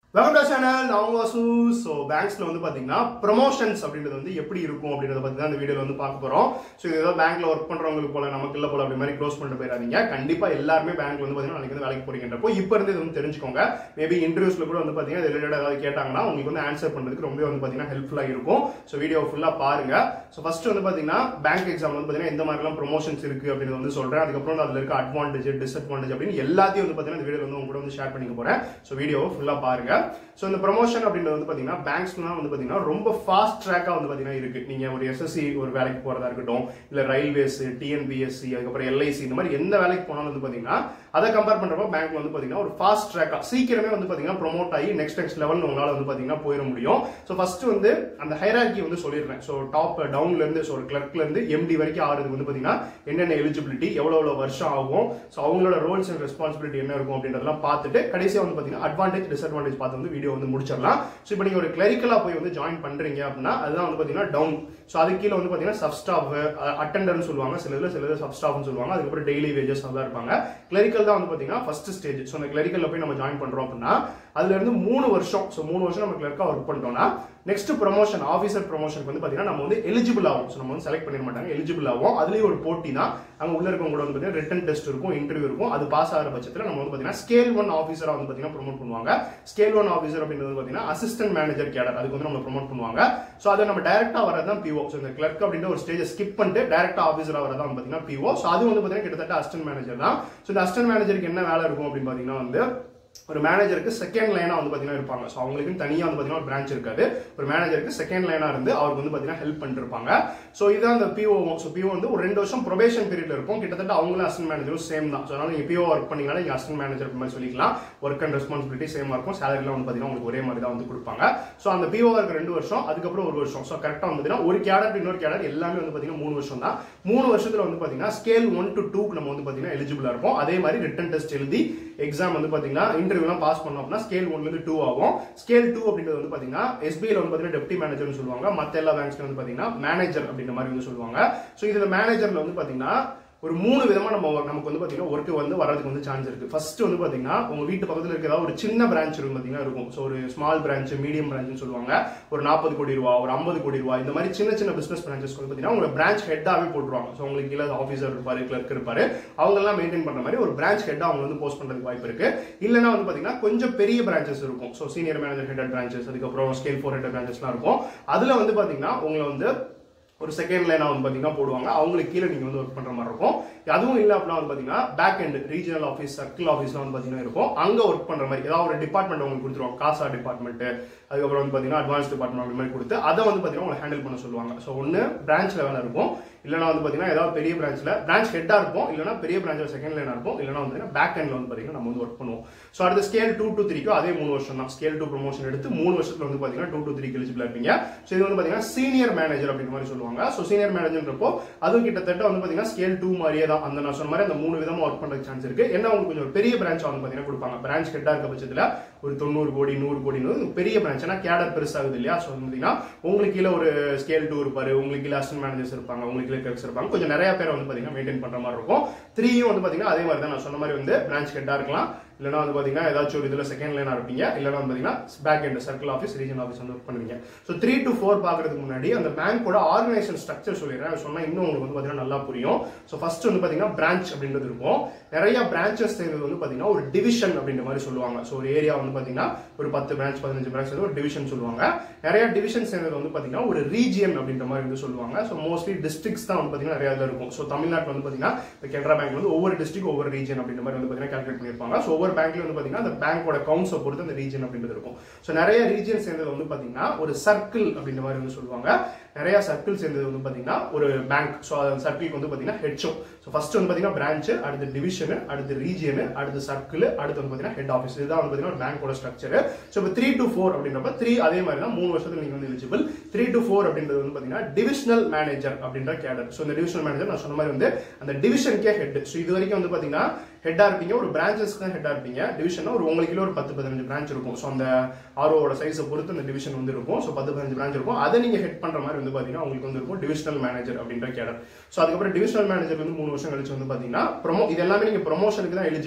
welcome to channel நான் உங்க Vasu so பேங்க்ஸ்ல வந்து பாத்தீங்கன்னா ப்ரொமோஷன்ஸ் அப்படின்றது வந்து எப்படி இருக்கும் அப்படின்றத பத்தி தான் இந்த வீடியோல வந்து பார்க்க போறோம் ஸோ இது ஏதோ பேங்க்ல ஒர்க் பண்றவங்களுக்கு போல நமக்கு இல்ல போல அப்படி மாதிரி க்ளோஸ் பண்ணிட்டு போயிடாதீங்க கண்டிப்பா எல்லாருமே பேங்க்ல வந்து பாத்தீங்கன்னா நாளைக்கு வந்து வேலைக்கு போறீங்கன்றப்போ இப்போ இருந்து இது வந்து தெரிஞ்சுக்கோங்க மேபி இன்டர்வியூஸ்ல கூட வந்து பாத்தீங்கன்னா இது ரிலேட்டட் ஏதாவது கேட்டாங்கன்னா உங்களுக்கு வந்து ஆன்சர் பண்றதுக்கு ரொம்ப வந்து பாத்தீங்கன்னா ஹெல்ப்ஃபுல்லா இருக்கும் ஸோ வீடியோ ஃபுல்லா பாருங்க ஸோ ஃபர்ஸ்ட் வந்து பாத்தீங்கன்னா பேங்க் எக்ஸாம் வந்து பாத்தீங்கன்னா எந்த மாதிரிலாம் ப்ரொமோஷன்ஸ் இருக்கு அப்படின்னு வந்து சொல்றேன் அதுக்கப்புறம் அதுல இருக்க அட்வான்டேஜ் டிஸ்அட்வான்டேஜ் அப்படின்னு எல்லாத்தையும் வந்து பாத்தீங்கன்னா இந்த வீடியோ வந்து உங்க கூட வந்து ஷேர் பண்ணிக்க போறேன் ஸோ வீடியோவை ஃபுல்லா பாருங்க ஸோ இந்த ப்ரொமோஷன் அப்படின்றது வந்து பாத்தீங்கன்னா பேங்க்ஸ்லாம் வந்து பாத்தீங்கன்னா ரொம்ப ஃபாஸ்ட் ட்ராக்கா வந்து பாத்தீங்கன்னா இருக்கு நீங்க ஒரு எஸ்எஸ்சி ஒரு வேலைக்கு போறதா இருக்கட்டும் இல்ல ரயில்வேஸ் டிஎன்பிஎஸ்சி அதுக்கப்புறம் எல்ஐசி இந்த மாதிரி எந்த வேலைக்கு போனாலும் வந்து பாத்தீங்கன்னா அதை கம்பேர் பண்றப்போ பேங்க்ல வந்து பாத்தீங்கன்னா ஒரு ஃபாஸ்ட் ட்ராக்கா சீக்கிரமே வந்து பாத்தீங்கன்னா ப்ரோமோட் ஆகி நெக்ஸ்ட் நெக்ஸ்ட் லெவல் உங்களால வந்து பாத்தீங்கன்னா போயிட முடியும் ஸோ ஃபர்ஸ்ட் வந்து அந்த ஹைரார்கி வந்து சொல்லிடுறேன் ஸோ டாப் டவுன்ல இருந்து ஸோ ஒரு கிளர்க்ல இருந்து எம்டி வரைக்கும் ஆறுது வந்து பாத்தீங்கன்னா என்னென்ன எலிஜிபிலிட்டி எவ்வளவு எவ்வளவு வருஷம் ஆகும் ஸோ அவங்களோட ரோல்ஸ் அண்ட் ரெஸ்பான்சிபிலிட்டி என்ன இருக்கும் அப்படின்றதெல்லாம் பார்த்துட்டு கடைசியா வந்து பாத்தீங்கன்னா அட்வான்டேஜ் டிஸ்அட்வான்டேஜ் பார்த்து வந்து வீடியோ வந்து முடிச்சிடலாம் ஸோ இப்போ நீங்க ஒரு கிளரிக்கலா போய் வந்து ஜாயின் பண்றீங்க அப்படின்னா அதுதான் வந்து பாத்தீங்கன்னா டவுன் ஸோ அது கீழே வந்து பாத்தீங்கன்னா சப் ஸ்டாஃப் அட்டண்டர்னு சொல்லுவாங்க சில இதுல சில இது சப் ஸ்டாஃப்னு சொல்லுவாங்க அதுக்கப்புறம் டெய்லி வேஜஸ் அதெல்லாம் இருப்பாங்க கிளரிக்கல் தான் வந்து பாத்தீங்கன்னா ஃபர்ஸ்ட் ஸ்டேஜ் ஸோ அந்த கிளரிக்கல்ல போய் நம்ம ஜாயின் பண்றோம் அப்படின்னா அதுல இருந்து மூணு வருஷம் ஸோ மூணு வருஷம் நம்ம கிளர்க்கா ஒர்க் பண்ணிட்டோம்னா நெக்ஸ்ட் ப்ரொமோஷன் ஆஃபீஸர் ப்ரொமோஷனுக்கு வந்து பாத்தீங்கன்னா நம்ம வந்து எலிஜிபிள் ஆகும் ஸோ நம்ம வந்து செலக்ட் பண்ணிட மாட்டாங்க எலிஜிபிள் ஆகும் அதுலயும் ஒரு போட்டி தான் அங்க உள்ள இருக்கவங்க கூட வந்து பாத்தீங்கன்னா ரிட்டன் டெஸ்ட் இருக்கும் இன்டர்வியூ இருக்கும் அது பாஸ் ஆகிற பட்சத்தில் நம்ம வந்து பாத்தீங்கன்னா ஸ்கேல் ஒன் ஆஃபீஸரா வந்து பாத்தீங்கன்னா ப்ரொமோட் பண்ணுவாங்க ஸ்கேல் ஒன் ஆஃபீஸர் அப்படின்றது வந்து பாத்தீங்கன்னா அசிஸ்டன்ட் மேனேஜர் கேடர் அதுக்கு வந்து நம்ம ப்ரொமோட் பண்ணுவாங்க ஸோ அதை நம்ம டைரக்டா வரதான் பிஓ ஸோ இந்த கிளர்க் அப்படின்ற ஒரு ஸ்டேஜை ஸ்கிப் பண்ணிட்டு டைரக்டா ஆஃபீஸரா வரதான் வந்து பாத்தீங்கன்னா பிஓ ஸோ அது வந்து பாத்தீங்கன்னா கிட்டத்தட்ட அசிஸ்டன்ட் மேனேஜர் தான் ஸோ இந்த அசிஸ்டன்ட் மேனேஜருக்கு என்ன வேலை இருக்கும் அப்படின்னு பாத்தீங்கன்னா வந்து ஒரு மேனேஜருக்கு செகண்ட் லைனா வந்து பாத்தீங்கன்னா இருப்பாங்க ஸோ அவங்களுக்கு தனியா வந்து பாத்தீங்கன்னா ஒரு பிரான்ச் இருக்காது ஒரு மேனேஜருக்கு செகண்ட் லைனா இருந்து அவருக்கு வந்து பாத்தீங்கன்னா ஹெல்ப் பண்ணிட்டு இருப்பாங்க ஸோ இதான் அந்த பிஓ ஸோ பிஓ வந்து ஒரு ரெண்டு வருஷம் ப்ரொபேஷன் பீரியட்ல இருக்கும் கிட்டத்தட்ட அவங்களும் அசிஸ்டன்ட் மேனேஜரும் சேம் தான் ஸோ அதனால நீங்க பிஓ ஒர்க் பண்ணீங்கன்னா நீங்க அசிஸ்டன்ட் மேனேஜர் மாதிரி சொல்லிக்கலாம் ஒர்க் அண்ட் ரெஸ்பான்சிபிலிட்டி சேமா இருக்கும் சேலரிலாம் வந்து பாத்தீங்கன்னா உங்களுக்கு ஒரே மாதிரி தான் வந்து கொடுப்பாங்க ஸோ அந்த பிஓ இருக்க ரெண்டு வருஷம் அதுக்கப்புறம் ஒரு வருஷம் ஸோ கரெக்டா வந்து பாத்தீங்கன்னா ஒரு கேடர் இன்னொரு கேடர் எல்லாமே வந்து பாத்தீங்கன்னா மூணு வருஷம் தான் மூணு வருஷத்துல வந்து பாத்தீங்கன்னா ஸ்கேல் ஒன் டு டூக்கு நம்ம வந்து பாத்தீங்கன்னா எலிஜிபிளா இருப்போம் அதே மாதிரி ரிட்டன் டெஸ்ட் எழுதி எக்ஸாம் வந்து பாத்தீங்கன்னா இன்டர்வியூலாம் பாஸ் பண்ணோம் அப்படின்னா ஸ்கேல் ஒன்ல இருந்து டூ ஆகும் ஸ்கேல் டூ அப்படின்றது வந்து பாத்தீங்கன்னா எஸ்பிஐல வந்து பாத்தீங்கன்னா டெப்டி மேனேஜர்னு சொல்லுவாங்க மத்த எல்லா பேங்க்ஸ்ல வந்து பாத்தீங்கன்னா மேனேஜர் அப்படின்ற மாதிரி வந்து சொல்லுவாங்க சோ இதுல மேனேஜர்ல வந்து பாத்தீங்கன்னா ஒரு மூணு விதமா நம்ம நமக்கு வந்து பாத்தீங்கன்னா ஒர்க் வந்து வரதுக்கு வந்து சான்ஸ் இருக்கு ஃபர்ஸ்ட் வந்து பாத்தீங்கன்னா உங்க வீட்டு பக்கத்துல இருக்க ஏதாவது ஒரு சின்ன பிரான்ச் இருக்கும் பாத்தீங்கன்னா இருக்கும் ஸோ ஒரு ஸ்மால் பிரான்ச் மீடியம் பிரான்ச் சொல்லுவாங்க ஒரு நாற்பது கோடி ரூபா ஒரு ஐம்பது கோடி ரூபா இந்த மாதிரி சின்ன சின்ன பிசினஸ் பிரான்ச்சஸ் வந்து பாத்தீங்கன்னா உங்க பிரான்ச் ஹெட்டாவே போட்டுருவாங்க ஸோ உங்களுக்கு கீழே ஆஃபீஸர் இருப்பாரு கிளர்க் இருப்பாரு அவங்க எல்லாம் மெயின்டைன் பண்ற மாதிரி ஒரு பிரான்ச் ஹெட்டா அவங்க வந்து போஸ்ட் பண்றதுக்கு வாய்ப்பு இருக்கு இல்லைன்னா வந்து பாத்தீங்கன்னா கொஞ்சம் பெரிய பிரான்ச்சஸ் இருக்கும் so senior manager head branches அதுக்கப்புறம் ஸ்கேல் ஃபோர் ஹெட் பிரான்ச்சஸ்லாம் இருக்கும் அதுல வந்து பாத்தீங்கன்னா உங்களை வந்து ஒரு செகண்ட் லைனா வந்து பாத்தீங்கன்னா போடுவாங்க அவங்களுக்கு கீழே நீங்க வந்து ஒர்க் பண்ற மாதிரி இருக்கும் அதுவும் இல்ல அப்படின்னா வந்து பாத்தீங்கன்னா back end regional office circle ஆஃபீஸ்ல வந்து பாத்தீங்கன்னா இருக்கும் அங்க ஒர்க் பண்ற மாதிரி ஏதாவது ஒரு டிபார்ட்மெண்ட் உங்களுக்கு கொடுத்துருவாங்க காசா டிபார்ட்மெண்ட் அதுக்கப்புறம் வந்து பாத்தீங்கன்னா அட்வான்ஸ் டிபார்ட்மெண்ட் அந்த மாதிரி கொடுத்து அதை வந்து பாத்தீங்கன்னா உங்களை ஹேண்டில் பண்ண சொல்லுவாங்க ஸோ ஒன்னு பிரான்ச்ல வேலை இருக்கும் இல்லைனா வந்து பாத்தீங்கன்னா ஏதாவது பெரிய பிரான்ச்ல பிரான்ச் ஹெட்டா இருக்கும் இல்லைனா பெரிய பிரான்ச்ல செகண்ட் லைனா இருக்கும் இல்லைனா வந்து பேக் எண்ட்ல வந்து பாத்தீங்கன்னா நம்ம வந்து ஒர்க் பண்ணுவோம் ஸோ அடுத்த ஸ்கேல் டூ டு த்ரீக்கும் அதே மூணு வருஷம் தான் ஸ்கேல் டூ ப்ரொமோஷன் எடுத்து மூணு வருஷத்துல வந்து பாத்தீங்கன்னா டூ டு த்ரீ எலிஜிபிள் இருப்பீங்க ஸோ இது வந்து பாத்தீங்கன்னா சீனியர் மேனேஜர் அப்படின்ற மாதிரி சொல்லுவாங்க ஸோ சீனியர் மேனேஜர்ன்றப்போ அதுவும் கிட்டத்தட்ட வந்து பாத்தீங்கன்னா ஸ்கேல் டூ மாதிரியே தான் அந்த நான் சொன்ன மாதிரி அந்த மூணு விதமா ஒர்க் பண்றதுக்கு சான்ஸ் இருக்கு என்ன உங்களுக்கு கொஞ்சம் பெரிய பிரான்ச் வந்து பாத்தீங்கன்னா கொடுப்பாங்க பிரான்ச் ஹெட்டா இருக்க பட்சத்துல ஒரு தொண்ணூறு கோடி நூறு கோடி பெரிய பிரான்ச் ஏன்னா கேடர் பெருசாகுது இல்லையா ஸோ பாத்தீங்கன்னா உங்களுக்கு கீழே ஒரு ஸ்கேல் டூ இருப்பாரு உங்களுக்கு கீழே அசிஸ்டன்ட் மேனேஜர்ஸ் இருப்பாங்க உங்களுக்கு கீழே கிளர்க்ஸ் இருப்பாங்க கொஞ்சம் நிறைய பேர் வந்து பாத்தீங்கன்னா மெயின்டைன் பண்ற மாதிரி இருக்கும் த்ரீயும் வந்து பாத்தீங்கன்னா அதே மாதிரி தான் நான் சொன்ன மாதிரி வந்து பிரான்ச் ஹெட்டா இருக்கலாம் இல்லைனா வந்து பாத்தீங்கன்னா ஏதாச்சும் ஒரு இதுல செகண்ட் லைனா இருப்பீங்க இல்லைனா வந்து பாத்தீங்கன்னா back end circle office region office வந்து ஒர்க் பண்ணுவீங்க ஸோ த்ரீ டு ஃபோர் பாக்குறதுக்கு முன்னாடி அந்த பேங்கோட ஆர்கனைசேஷன் ஸ்ட்ரக்சர் சொல்லிடுறேன் சொன்னா இன்னும் உங்களுக்கு வந்து பாத்தீங்கன்னா நல்லா புரியும் ஸோ ஃபர்ஸ்ட் வந்து பாத்தீங்கன்னா பிரான்ச் அப்படின்றது இருக்கும் நிறைய பிரான்ச்சஸ் சேர்ந்தது வந்து பாத்தீங்கன்னா ஒரு டிவிஷன் அப்படின்ற மாதிரி சொல்லுவாங்க ஸோ ஒரு ஏரியா வந்து பாத்தீங்கன்னா ஒரு பத்து பிரான்ச் பதினஞ்சு பிரான்ச் ஒரு டிவிஷன் சொல்லுவாங்க நிறைய டிவிஷன் சேர்ந்தது வந்து பாத்தீங்கன்னா ஒரு ரீஜியன் அப்படின்ற மாதிரி வந்து சொல்லுவாங்க ஸோ மோஸ்ட்லி டிஸ்ட்ரிக்ஸ் தான் வந்து பாத்தீங்கன்னா நிறைய இதுல இருக்கும் ஸோ தமிழ்நாட்டில் வந்து பாத்தீங்கன்னா இப்போ கனரா பேங்க் வந்து ஒவ்வொரு டிஸ்ட்ரிக் ஒவ்வொரு ரீஜன் அப்படின்ற மாதிரி வந்து பாத்தீங்கன்னா கால்குலேட் பண்ணிருப்பாங்க ஸோ ஒவ்வொரு பேங்க்ல வந்து பாத்தீங்கன்னா அந்த பேங்கோட கவுன்ஸை பொறுத்து அந்த ரீஜன் அப்படின்றது இருக்கும் ஸோ நிறைய ரீஜன் சேர்ந்தது வந்து பாத்தீங்கன்னா ஒரு சர்க்கிள் அப்படின்ற மாதிரி வந்து சொல்லுவாங்க நிறைய சர்க்கிள் சேர்ந்தது வந்து பாத்தீங்கன்னா ஒரு பேங்க் ஸோ அந்த சர்க்கிளுக்கு வந்து பாத்தீங்கன்னா ஹெச்ஓ ஸோ ஃபர்ஸ்ட் வந்து பாத்தீங்கன்னா பிரான்ச் அடுத்து டிவிஷன் அடுத்து ரீஜியன் அடுத்து சர்க்கிள் அடுத்து வந்து பாத்தீங்கன்னா ஹெட் ஆஃபீஸ் இதுதான் வந்து பாத்தீங்கன்னா ஒரு பேங்கோட ஸ்ட்ரக்சர் ஸோ இப்போ த்ரீ டு ஃபோர் அப்படின்றப்ப த்ரீ அதே மாதிரி தான் மூணு வருஷத்துல நீங்க வந்து எலிஜிபிள் த்ரீ டு ஃபோர் அப்படின்றது வந்து பாத்தீங்கன்னா டிவிஷனல் மேனேஜர் அப்படின்ற கேடர் ஸோ இந்த டிவிஷனல் மேனேஜர் நான் சொன்ன மாதிரி வந்து அந்த டிவிஷனுக்கே ஹெட் ஸோ இது வரைக்கும் வந்து பாத்தீங்கன்னா ஹெட்டா இருப்பீங்க ஒரு பிரான்ச்சஸ்க்கு தான் ஹெட்டா இருப்பீங்க டிவிஷன் ஒரு உங்களுக்கு ஒரு பத்து பதினஞ்சு பிரான்ச் இருக்கும் ஸோ அந்த ஆர்ஓட சைஸை பொறுத்து அந்த டிவிஷன் வந்து இருக்கும் ஸோ பத்து பதினஞ்சு பிரான்ச் இருக்கும் அதை நீங்க ஹெட் பண்ற மாதிரி வந்து பாத்தீங்கன்னா உங்களுக்கு வந்து இருக்கும் டிவிஷனல் மேனேஜர் அப்படின்ற கேடர் ஸோ அதுக்கப்புறம் டிவிஷனல் மேனேஜர் வந்து மூணு வருஷம் கழிச்சு வந்து பாத்தீங்கன்னா ப்ரொமோ இது எல்லாமே நீங்க ப்ரொமோஷனுக்கு தான் எலிஜிபிள்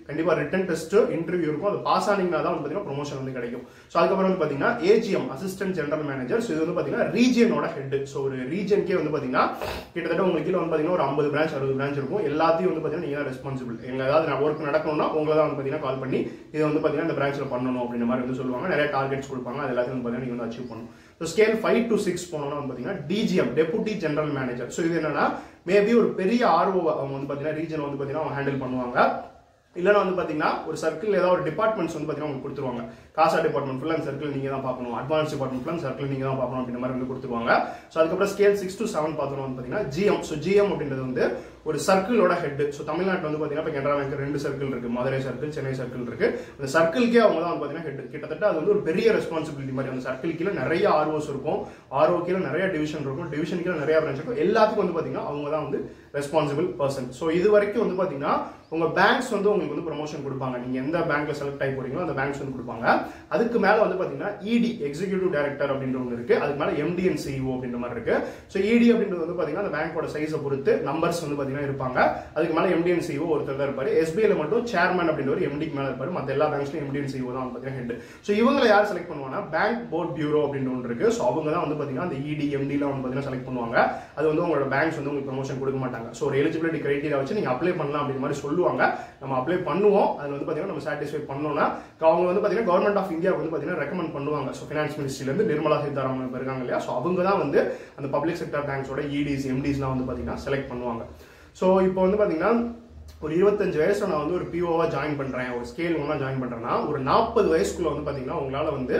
கண்டிப்பா ரிட்டன் டெஸ்ட் இன்டர்வியூ இருக்கும் அது பாஸ் ஆனீங்கன்னா தான் வந்து பாத்தீங்கன்னா ப்ரொமோஷன் வந்து கிடைக்கும் ஸோ அதுக்கப்புறம் வந்து பாத்தீங்கன்னா AGM assistant general manager so இது வந்து பாத்தீங்கன்னா ரீஜியனோட ஹெட் ஸோ ஒரு ரீஜனுக்கே வந்து பாத்தீங்கன்னா கிட்டத்தட்ட உங்களுக்கு கீழே வந்து பாத்தீங்கன்னா ஒரு ஐம்பது பிரான்ச் அறுபது பிரான்ச் இருக்கும் எல்லாத்தையும் வந்து பாத்தீங்கன்னா நீங்க தான் ரெஸ்பான்சிபிள் எங்க ஏதாவது ஒர்க் நடக்கணும்னா உங்களை தான் வந்து பாத்தீங்கன்னா கால் பண்ணி இதை வந்து பாத்தீங்கன்னா இந்த பிரான்ச்ல பண்ணணும் அப்படின்ற மாதிரி வந்து சொல்லுவாங்க நிறைய டார்கெட்ஸ் கொடுப்பாங்க அது எல்லாத்தையும் வந்து பாத்தீங்கன்னா நீங்க வந்து அச்சீவ் பண்ணணும் so scale five to six போனோம்னா வந்து பாத்தீங்கன்னா DGM deputy general manager so இது என்னன்னா மேபி ஒரு பெரிய ஆர்ஓ அவங்க வந்து பாத்தீங்கன்னா ரீஜன் வந்து பாத்தீங்கன்னா அவங்க ஹேண்டில் பண்ணுவாங்க இல்லைன்னா வந்து பாத்தீங்கன்னா ஒரு சர்க்கிள் ஏதாவது ஒரு டிபார்ட்மெண்ட்ஸ் வந்து பாத்தீங்கன்னா உங்களுக்கு கொடுத்துருவாங்க காசா டிபார்ட்மெண்ட் ஃபுல்லாக அந்த சர்க்கிள் நீங்க தான் பார்க்கணும் அட்வான்ஸ் டிபார்ட்மெண்ட் ஃபுல்லாக சர்க்கிள் நீங்க தான் பார்க்கணும் அப்படின்ற மாதிரி வந்து கொடுத்துருவாங்க ஸோ அதுக்கப்புறம் ஸ்கேல் சிக்ஸ் டு செவன் பார்த்தோம் வந்து பாத்தீங்கன்னா ஜிஎம் ஸோ ஜிஎம் அப்படின்றது வந்து ஒரு சர்க்கிளோட ஹெட் ஸோ தமிழ்நாட்டில் வந்து பாத்தீங்கன்னா இப்போ கனரா பேங்க் ரெண்டு சர்க்கிள் இருக்கு மதுரை சர்க்கிள் சென்னை சர்க்கிள் இருக்கு அந்த சர்க்கிள்க்கே அவங்க தான் வந்து பாத்தீங்கன்னா ஹெட் கிட்டத்தட்ட அது வந்து ஒரு பெரிய ரெஸ்பான்சிபிலிட்டி மாதிரி அந்த சர்க்கிள் கீழே நிறைய ஆர்ஓஸ் இருக்கும் ஆர்ஓ கீழே நிறைய டிவிஷன் இருக்கும் டிவிஷன் கீழே நிறைய பிரான்ச் இருக்கும் எல்லாத்துக்கும் வந்து பாத்தீங்கன்னா அவங்க தான் வந்து ரெஸ்பான்சிபிள் பர்சன் ஸோ இது வரைக்கும் வந்து பாத்தீங்கன்னா உங்க பேங்க்ஸ் வந்து உங்களுக்கு வந்து ப்ரொமோஷன் கொடுப்பாங்க நீங்க எந்த பேங்க்ல செலக்ட் ஆகி போறீங்களோ அந்த பேங்க்ஸ் வந்து கொடுப்பாங்க அதுக்கு மேல வந்து பாத்தீங்கன்னா இடி எக்ஸிகியூட்டிவ் டைரக்டர் அப்படின்ற ஒன்று இருக்கு அதுக்கு மேல எம்டி அண்ட் சிஇஓ அப்படின்ற மாதிரி இருக்கு ஸோ இடி அப்படின்றது வந்து பாத்தீங்கன்னா அந்த பேங்கோட சைஸை பொறுத்து நம்பர்ஸ் வந்து பாத்தீங்கன்னா இருப்பாங்க அதுக்கு மேல எம்டி அண்ட் சிஇஓ ஒருத்தர் தான் இருப்பாரு எஸ்பிஐல மட்டும் சேர்மன் அப்படின்ற ஒரு எம்டிக்கு மேல இருப்பாரு மத்த எல்லா பேங்க்ஸ்லயும் எம்டி அண்ட் சிஇஓ தான் வந்து பாத்தீங்கன்னா ஹெட் ஸோ இவங்களை யார் செலக்ட் பண்ணுவாங்கன்னா பேங்க் போர்ட் பியூரோ அப்படின்னு ஒன்று இருக்கு ஸோ அவங்க தான் வந்து பாத்தீங்கன்னா அந்த இடி எம்டிலாம் வந்து பாத்தீங்கன்னா செலக்ட் பண்ணுவாங்க அது வந்து உங்களோட பேங்க்ஸ் வந்து உங்களுக்கு ப்ரொமோஷன் கொடுக்க மாட்டாங்க ஸோ ஒரு எலிஜிபிலிட்டி கிரைட்டீரியா வச்சு நீங்க அப்ளை பண்ணலாம் அப்படின்ற மாதிரி சொல்லுவாங்க நம்ம அப்ளை பண்ணுவோம் அதில் வந்து பாத்தீங்கன்னா நம்ம சாட்டிஸ்ஃபை பண்ணோம்னா அவங்க வந்து பாத்தீங்கன்னா கவர்மெண்ட் ஆஃப் இந்தியா வந்து பாத்தீங்கன்னா ரெக்கமெண்ட் பண்ணுவாங்க ஸோ ஃபினான்ஸ் மினிஸ்ட்ரில இருந்து நிர்மலா சீதாராமன் இப்ப இருக்காங்க இல்லையா ஸோ அவங்க தான் வந்து அந்த பப்ளிக் செக்டர் பேங்க்ஸோட இடிஸ் எம்டிஸ்லாம் வந்து பாத்தீங்கன்னா செலக்ட் பண்ணுவாங்க ஸோ இப்போ வந்து பாத்தீங்கன்னா ஒரு இருபத்தஞ்சு வயசுல நான் வந்து ஒரு பிஓவா ஜாயின் பண்றேன் ஒரு ஸ்கேல் ஒன்னா ஜாயின் பண்றேன்னா ஒரு நாற்பது வயசுக்குள்ள வந்து பாத்தீங்கன்னா உங்களால வந்து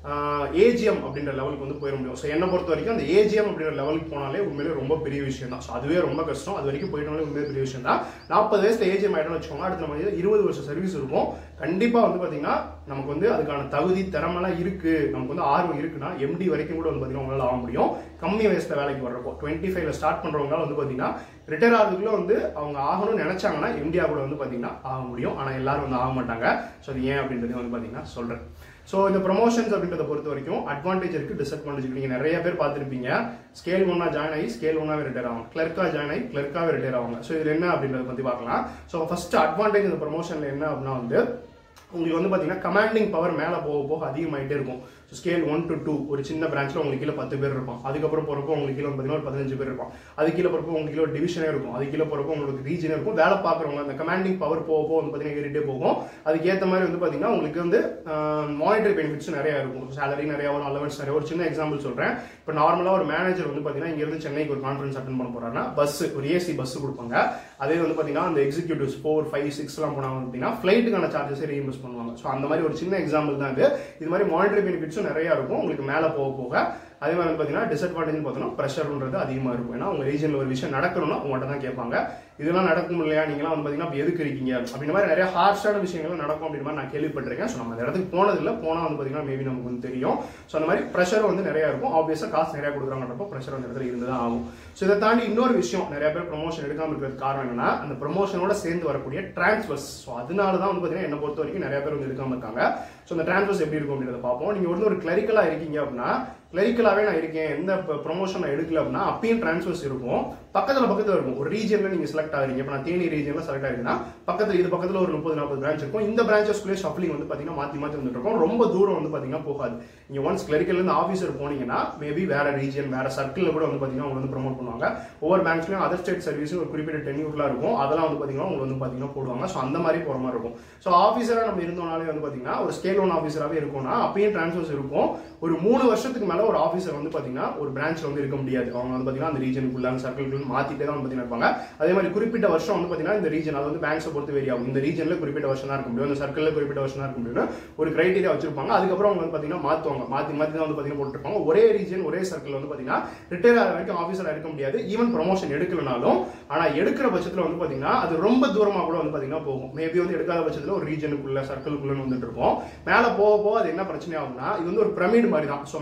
ஏஜிஎம் அப்படின்ற லெவலுக்கு வந்து போயிட முடியும் ஸோ என்னை பொறுத்த வரைக்கும் அந்த ஏஜிஎம் அப்படின்ற லெவலுக்கு போனாலே உண்மையிலே ரொம்ப பெரிய விஷயம் தான் ஸோ அதுவே ரொம்ப கஷ்டம் அது வரைக்கும் போயிட்டாலே உண்மையிலே பெரிய விஷயம் தான் நாற்பது வயசுல ஏஜிஎம் ஆயிடும்னு வச்சுக்கோங்க அடுத்த நம்ம இருபது வருஷம் சர்வீஸ் இருக்கும் கண்டிப்பா வந்து பாத்தீங்கன்னா நமக்கு வந்து அதுக்கான தகுதி திறமெல்லாம் இருக்கு நமக்கு வந்து ஆர்வம் இருக்குன்னா எம்டி வரைக்கும் கூட வந்து பாத்தீங்கன்னா உங்களால ஆக முடியும் கம்மி வயசுல வேலைக்கு வர்றப்போ டுவெண்ட்டி ஃபைவ்ல ஸ்டார்ட் பண்றவங்களால வந்து பாத்தீங்கன்னா ரிட்டையர் ஆகிறதுக்குள்ள வந்து அவங்க ஆகணும்னு நினைச்சாங்கன்னா எம்டியா கூட வந்து பாத்தீங்கன்னா ஆக முடியும் ஆனா எல்லாரும் வந்து ஆக மாட்டாங்க ஸோ அது ஏன் அப்படின்றதையும் வந்து பாத்தீங்கன்னா சொல்றேன் ஸோ இந்த ப்ரொமோஷன்ஸ் அப்படின்றத பொறுத்த வரைக்கும் அட்வான்டேஜ் இருக்கு டிஸ்அட்வான்டேஜ் இருக்கு நீங்க நிறைய பேர் பார்த்திருப்பீங்க ஸ்கேல் ஒன்னா ஜாயின் ஆகி ஸ்கேல் ஒன்னாவே ரிட்டையர் ஆகும் கிளர்க்கா ஜாயின் ஆகி கிளர்க்காவே ரிட்டையர் ஆவாங்க ஸோ இதுல என்ன அப்படின்றத பத்தி பார்க்கலாம் ஸோ ஃபர்ஸ்ட் அட்வான்டேஜ் இந்த ப்ரொமோஷன்ல என்ன அப்படின்னா வந்து உங்களுக்கு வந்து பாத்தீங்கன்னா கமாண்டிங் பவர் மேல போக போக அதிகமாயிட்டே இருக்கும் so scale one to two ஒரு சின்ன பிரான்ச்ல உங்களுக்கு கீழே பத்து பேர் இருப்பான் அதுக்கப்புறம் போறப்போ உங்களுக்கு கீழே வந்து பாத்தீங்கன்னா ஒரு பதினஞ்சு பேர் இருப்பான் அது கீழே போறப்போ உங்களுக்கு கீழே ஒரு டிவிஷனே இருக்கும் அது கீழே போறப்போ உங்களுக்கு ரீஜனே இருக்கும் வேலை பாக்குறவங்க அந்த கமாண்டிங் பவர் போக போக வந்து பாத்தீங்கன்னா ஏறிட்டே போகும் அதுக்கு ஏத்த மாதிரி வந்து பாத்தீங்கன்னா உங்களுக்கு வந்து மானிட்டரி பெனிஃபிட்ஸ் நிறைய இருக்கும் சேலரி நிறைய வரும் அலவன்ஸ் நிறைய ஒரு சின்ன எக்ஸாம்பிள் சொல்றேன் இப்போ நார்மலா ஒரு மேனேஜர் வந்து பாத்தீங்கன்னா இங்க இருந்து சென்னைக்கு ஒரு கான்ஃபரன்ஸ் அட்டன் பண்ண போறாருன்னா பஸ் ஒரு ஏசி பஸ் கொடுப்பாங்க அதே வந்து பாத்தீங்கன்னா அந்த எக்ஸிக்யூட்டிவ்ஸ் ஃபோர் ஃபைவ் சிக்ஸ் எல்லாம் போனாங்க அப்படின்னா ஃபிளைட்டுக்கான சார்ஜஸ் ரீஇன்வெஸ்ட் பண்ணுவாங்க ஸோ அந்த மாதிரி ஒரு சின்ன எக்ஸாம்பிள் தான் இது இது மாதிரி மானிட்டரி பெனிஃபிட்ஸும் நிறைய இருக்கும் உங்களுக்கு மேலே போக போக அதே மாதிரி வந்து பாத்தீங்கன்னா டிஸ்அட்வான்டேஜ் பார்த்தோம்னா ப்ரெஷர்ன்றது அதிகமா இருக்கும் ஏன்னா உங்க ரீஜன்ல ஒரு விஷயம் நடக்கணும்னா உங்கள்கிட்ட தான் கேட்பாங்க இதெல்லாம் நடக்கும் இல்லையா நீங்களாம் வந்து பாத்தீங்கன்னா அப்ப எதுக்கு இருக்கீங்க அப்படின்ற மாதிரி நிறைய ஹார்ஷான விஷயங்கள் நடக்கும் அப்படின்ற மாதிரி நான் கேள்விப்பட்டிருக்கேன் ஸோ நம்ம அந்த இடத்துக்கு போனதில்ல போனா வந்து பாத்தீங்கன்னா மேபி நமக்கு வந்து தெரியும் ஸோ அந்த மாதிரி ப்ரெஷர் வந்து நிறைய இருக்கும் ஆப்வியஸா காசு நிறைய கொடுக்குறாங்கன்றப்போ ப்ரெஷர் அந்த இடத்துல இருந்து தான் ஆகும் ஸோ இதை தாண்டி இன்னொரு விஷயம் நிறைய பேர் ப்ரொமோஷன் எடுக்காம இருக்கிறதுக்கு காரணம் என்னன்னா அந்த ப்ரொமோஷனோட சேர்ந்து வரக்கூடிய டிரான்ஸ்ஃபர்ஸ் ஸோ அதனால தான் வந்து பாத்தீங்கன்னா என்ன பொறுத்த வரைக்கும் நிறைய பேர் வந்து எடுக்காம இருக்காங்க ஸோ அந்த டிரான்ஸ்ஃபர்ஸ் எப்படி இருக்கும் அப்படின்றத பார்ப்போம் நீங்க வந்து ஒரு கிளரிக்கலா இருக்கீங்க அப்படின்னா கிளரிக்கலாவே நான் இருக்கேன் எந்த ப்ரொமோஷன் நான் எடுக்கல அப்படின்னா அப்பயும் டிரான்ஸ்ஃபர்ஸ் இருக்கும் பக்கத்துல பக்கத்துல இருக்கும் ஒரு ரீஜன்ல நீங்க செலக்ட் ஆகுறீங்க இப்போ நான் தேனி ரீஜன்ல செலக்ட் ஆகுதுன்னா பக்கத்துல இது பக்கத்துல ஒரு முப்பது நாற்பது பிரான்ச் இருக்கும் இந்த பிரான்ச்சஸ்குள்ளே ஷஃப்லிங் வந்து பாத்தீங்கன்னா மாத்தி மாத்தி வந்துட்டு இருக்கும் ரொம்ப தூரம் வந்து பாத்தீங்கன்னா போகாது நீங்க ஒன்ஸ் கிளரிக்கல் இருந்து ஆஃபீஸர் போனீங்கன்னா மேபி வேற ரீஜன் வேற சர்க்கிள்ல கூட வந்து பாத்தீங்கன்னா அவங்க வந்து ப்ரொமோட் பண்ணுவாங்க ஒவ்வொரு பேங்க்ஸ்லயும் அதர் ஸ்டேட் சர்வீஸ் ஒரு குறிப்பிட்ட டென்யூர்லாம் இருக்கும் அதெல்லாம் வந்து பாத்தீங்கன்னா உங்களுக்கு வந்து பாத்தீங்கன்னா போடுவாங்க ஸோ அந்த மாதிரி போற மாதிரி இருக்கும் ஸோ ஆஃபீஸரா நம்ம இருந்தோம்னாலே வந்து பாத்தீங்கன்னா ஒரு ஸ்கேல் ஒன் ஆஃபீஸராகவே இருக்கும்னா அப்பயும் டிரான்ஸ்ஃபர்ஸ் இருக்கும் ஒரு மூணு வருஷத்துக்கு மேல ஒரு ஆஃபீஸர் வந்து பாத்தீங்கன்னா ஒரு பிரான்ச்ல வந்து இருக்க முடியாது அவங்க வந்து பாத்தீங்கன்னா அந்த ரீஜனுக்குள்ள அந்த சர்க்கிள்குள்ள மாத்திட்டே தான் வந்து பாத்தீங்கன்னா இருப்பாங்க அதே மாதிரி குறிப்பிட்ட வருஷம் வந்து பாத்தீங்கன்னா இந்த ரீஜன் அது வந்து பேங்க்ஸை பொறுத்து வெரி ஆகும் இந்த ரீஜன்ல குறிப்பிட்ட வருஷம் தான் இருக்க முடியும் இந்த சர்க்கிள்ல குறிப்பிட்ட வருஷம் தான் இருக்க முடியும் ஒரு கிரைட்டீரியா வச்சிருப்பாங்க அதுக்கப்புறம் அவங்க வந்து பாத்தீங்கன்னா மாத்துவாங்க மாத்தி மாத்தி தான் வந்து பாத்தீங்கன்னா போட்டுருப்பாங்க ஒரே ரீஜன் ஒரே சர்க்கிள் வந்து பாத்தீங்கன்னா ரிட்டையர் ஆகிற வரைக்கும் ஆஃபீஸரா இருக்க முடியாது ஈவன் ப்ரொமோஷன் எடுக்கலனாலும் ஆனா எடுக்கிற பட்சத்துல வந்து பாத்தீங்கன்னா அது ரொம்ப தூரமா கூட வந்து பாத்தீங்கன்னா போகும் மேபி வந்து எடுக்காத பட்சத்துல ஒரு ரீஜனுக்குள்ள சர்க்கிள்குள்ள வந்துட்டு இருக்கும் மேல போக போக அது என்ன பிரச்சனை ஆகும்னா இது வந்து ஒரு பிரமிட் மாதிரி தான் ஸோ மேனேஜர்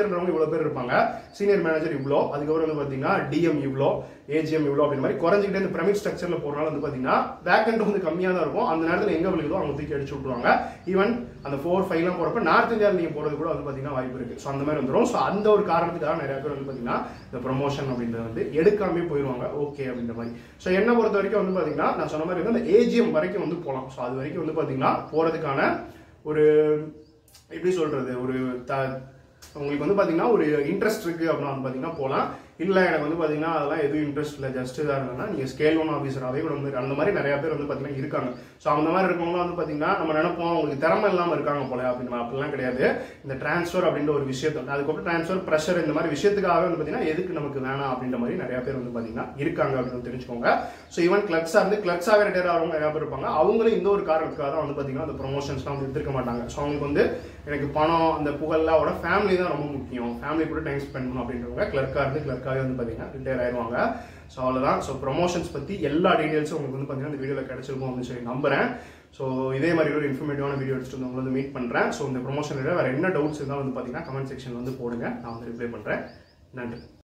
மேனேஜர்ன்றவங்க இவ்வளோ பேர் இருப்பாங்க சீனியர் மேனேஜர் இவ்வளோ அதுக்கப்புறம் வந்து பார்த்தீங்கன்னா டிஎம் இவ்வளோ ஏஜிஎம் இவ்வளோ அப்படின்ற மாதிரி குறைஞ்சிக்கிட்டே இந்த பிரமிட் ஸ்ட்ரக்சரில் போறனால வந்து பார்த்தீங்கன்னா வேக்கண்ட் வந்து கம்மியாக தான் இருக்கும் அந்த நேரத்தில் எங்கே விழுகுதோ அவங்க தூக்கி அடிச்சு விட்ருவாங்க ஈவன் அந்த ஃபோர் ஃபைவ்லாம் போகிறப்ப நார்த் இந்தியாவில் நீங்கள் போகிறது கூட வந்து பார்த்தீங்கன்னா வாய்ப்பு இருக்குது ஸோ அந்த மாதிரி வந்துடும் ஸோ அந்த ஒரு காரணத்துக்காக நிறைய பேர் வந்து பார்த்தீங்கன்னா இந்த ப்ரொமோஷன் அப்படின்றது வந்து எடுக்காமே போயிடுவாங்க ஓகே அப்படின்ற மாதிரி ஸோ என்ன பொறுத்த வரைக்கும் வந்து பார்த்தீங்கன்னா நான் சொன்ன மாதிரி வந்து அந்த ஏஜிஎம் வரைக்கும் வந்து போகலாம் ஸோ அது வரைக்கும் வந்து பார்த்தீங்கன்னா போகிறதுக்கான ஒரு எப்படி சொல்றது ஒரு த உங்களுக்கு வந்து பார்த்தீங்கன்னா ஒரு இன்ட்ரெஸ்ட் இருக்கு அப்படின்னா வந்து பார்த்தீங்கன்னா போகலாம் இல்லை எனக்கு வந்து பார்த்தீங்கன்னா அதெல்லாம் எதுவும் இன்ட்ரெஸ்ட் இல்லை ஜஸ்ட் இதாக இருந்ததுன்னா நீங்கள் ஸ்கேல் ஒன் ஆஃபீஸராகவே கூட வந்து அந்த மாதிரி நிறைய பேர் வந்து பார்த்தீங்கன்னா இருக்காங்க ஸோ அந்த மாதிரி இருக்கவங்க வந்து பார்த்தீங்கன்னா நம்ம நினைப்போம் அவங்களுக்கு திறமை இல்லாமல் இருக்காங்க போல அப்படின்னு அப்படிலாம் கிடையாது இந்த டிரான்ஸ்ஃபர் அப்படின்ற ஒரு விஷயத்தை அதுக்கப்புறம் டிரான்ஸ்ஃபர் ப்ரெஷர் இந்த மாதிரி விஷயத்துக்காக வந்து பார்த்தீங்கன்னா எதுக்கு நமக்கு வேணாம் அப்படின்ற மாதிரி நிறைய பேர் வந்து பார்த்தீங்கன்னா இருக்காங்க அப்படின்னு தெரிஞ்சுக்கோங்க ஸோ ஈவன் கிளப்ஸாக இருந்து கிளப்ஸாகவே ரிட்டையர் ஆகிறவங்க நிறைய பேர் இருப்பாங்க அவங்களும் இந்த ஒரு காரணத்துக்காக தான் வந்து பார்த்தீங்கன்னா அந்த ப்ரொமோஷன்ஸ்லாம் வந்து எடுத்துருக்க மாட்டாங்க ஸோ அவங்களுக்கு வந்து எனக்கு பணம் அந்த புகழ்லாம் அவட ஃபேமிலி தான் ரொம்ப முக்கியம் ஃபேமிலி கூட டைம் ஸ்பெண்ட் பண்ணணும் அப்படின்றவங்க கிளர்க்காக இருந்து கிளர்க்காகவே வந்து பார்த்தீங்கன்னா ரிட்டையர் ஆயிடுவாங்க ஸோ அவ்வளோதான் ஸோ ப்ரொமோஷன்ஸ் பற்றி எல்லா டீடைல்ஸும் உங்களுக்கு வந்து பார்த்தீங்கன்னா இந்த வீடியோவில் கிடைச்சிருக்கும் அப்படின்னு சொல்லி நம்புறேன் ஸோ இதே மாதிரி ஒரு இன்ஃபர்மேட்டிவான வீடியோ எடுத்துட்டு வந்து உங்களை வந்து மீட் பண்ணுறேன் ஸோ இந்த ப்ரொமோஷனில் வேறு என்ன டவுட்ஸ் இருந்தாலும் வந்து பார்த்தீங்கன்னா கமெண்ட் செக்ஷன் வந்து போடுங்க நான் வந்து ரிப்ளை பண்ணுறேன் நன்றி